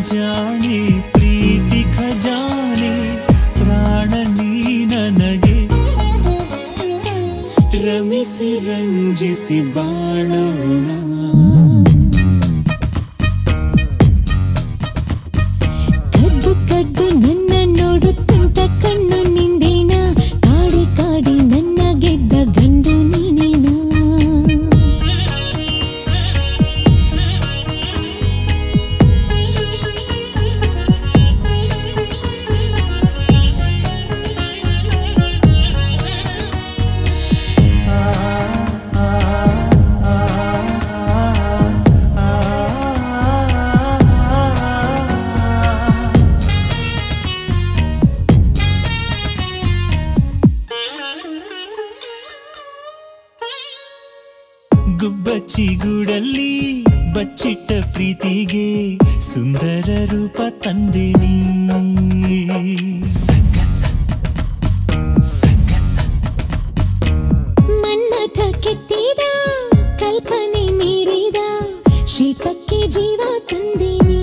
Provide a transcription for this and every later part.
ಜಾಣೆ ಪ್ರೀತಿ ಖಜಾನೆ ಪ್ರಾಣ ನೀ ನನಗೆ ರಮಿಸಿ ರಂಜಿಸಿ ಬಾಳೋಣ ಕದ್ದು ಕದ್ದು ನನ್ನ ನೋಡುತ್ತಂತ ಕಣ್ಣು ನಿಂದೇನ ಕಾಡಿ ಕಾಡಿ ನನ್ನ ಗೆದ್ದ ಗಂಡು ನೀನೇನಾ ಗುಬ್ಬಚ್ಚಿ ಗೂಡಲ್ಲಿ ಬಚ್ಚಿಟ್ಟ ಪ್ರೀತಿಗೆ ಸುಂದರ ರೂಪ ತಂದೆ ನೀ ಸಕಸ ಸಕಸ ಮನ್ಮಥ ಕೆತ್ತಿದ ಕಲ್ಪನೆ ಮೀರಿದ ಶಿಲ್ಪಕ್ಕೆ ಜೀವ ತಂದಿನಿ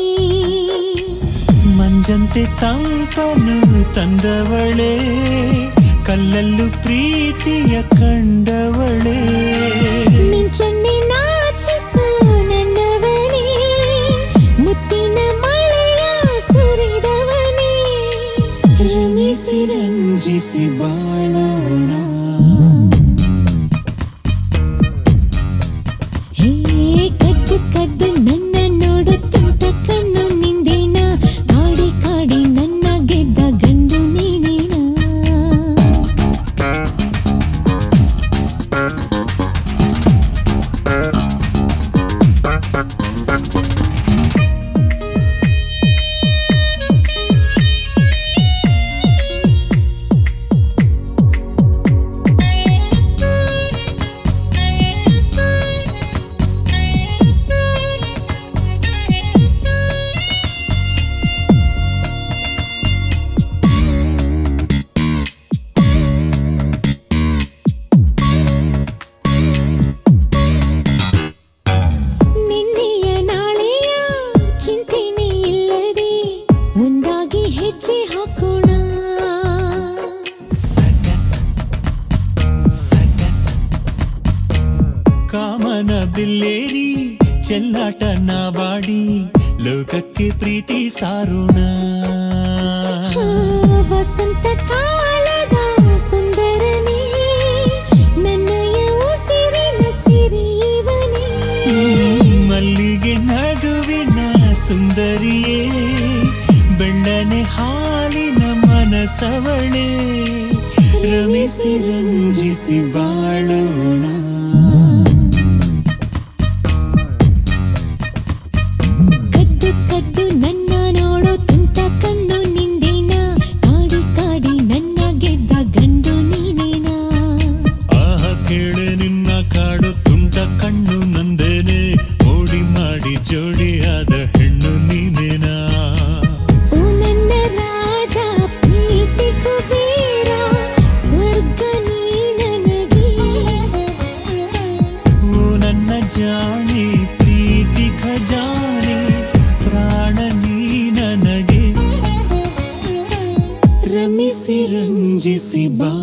ಮಂಜಂತೆ ತಂಪನು ತಂದವಳೆ ಕಲ್ಲಲ್ಲೂ ಪ್ರೀತಿಯ ಕಂಡವಳೆ ಮಿಂಚನ್ನೆ ನಾಚಿಸು ನನ್ನವನೇ ಮುತ್ತಿನ ಮಳೆಯ ಸುರಿದವನೇ ರಮಿಸಿ ರಂಜಿಸಿ ಬಾಳೋಣ ಹೇ ಕದ್ದು ಕದ್ದು ನನ್ನ ನೋಡುತ್ತಂತ ಕಣ್ಣು ನಿಂದೇನ ಕಾಡಿ ಕಾಡಿ ನನ್ನ ಗೆದ್ದ ಗಂಡು ನೀನೇನಾ ನಿನ್ನೆಯ ನಾಳೆಯ ಚಿಂತೆನೇ ಇಲ್ಲದೆ ಒಂದಾಗಿ ಹೆಜ್ಜೆ ಹಾಕೋಣ ಸಕಸ ಸಕಸ ಕಾಮನ ಬಿಲ್ಲೇರಿ ಚೆಲ್ಲಾಟ ನಾವಾಡಿ ಲೋಕಕ್ಕೆ ಪ್ರೀತಿ ಸಾರೋಣ ಆ, ವಸಂತ ಕಾಲದ ಸುಂದರನೇ ನನ್ನಯ ಉಸಿರಿನ ಸಿರಿಯವನೇ ಮಲ್ಲಿಗೆ ನಗುವಿನ ಸುಂದರಿಯೇ ಬೆಳ್ಳನೆ ಹಾಲಿನ ಮನಸವಳೆ ರಮಿಸಿ ರಂಜಿಸಿ ಬಾಳೋಣ ಕದ್ದು ಕದ್ದು ನನ್ನ ನೋಡೋ ತುಂಟ ಕಣ್ಣು ನಿಂದೇನ ಕಾಡಿ ಕಾಡಿ ನನ್ನ ಗೆದ್ದ ಗಂಡು ನೀನೇನಾ ಆಹ ಕೇಳೆ ನಿನ್ನ ಕಾಡು ತುಂಟ ಕಣ್ಣು ನಂದೇನೆ ಮೋಡಿ ಮಾಡಿ ಜೋಡಿಯಾದ ಹೆಣ್ಣು ನೀನೇನಾ ಓ ನನ್ನ ರಾಜ ಪ್ರೀತಿ ಕುಬೇರ ಸ್ವರ್ಗ ನೀ ನನಗೆ ಓ ನನ್ನ ಜಾಣೆ ಪ್ರೀತಿ ಖಜಾನೆ ಪ್ರಾಣ ನೀ ನನಗೆ ರಮಿಸಿ ರಂಜಿಸಿ ಬಾ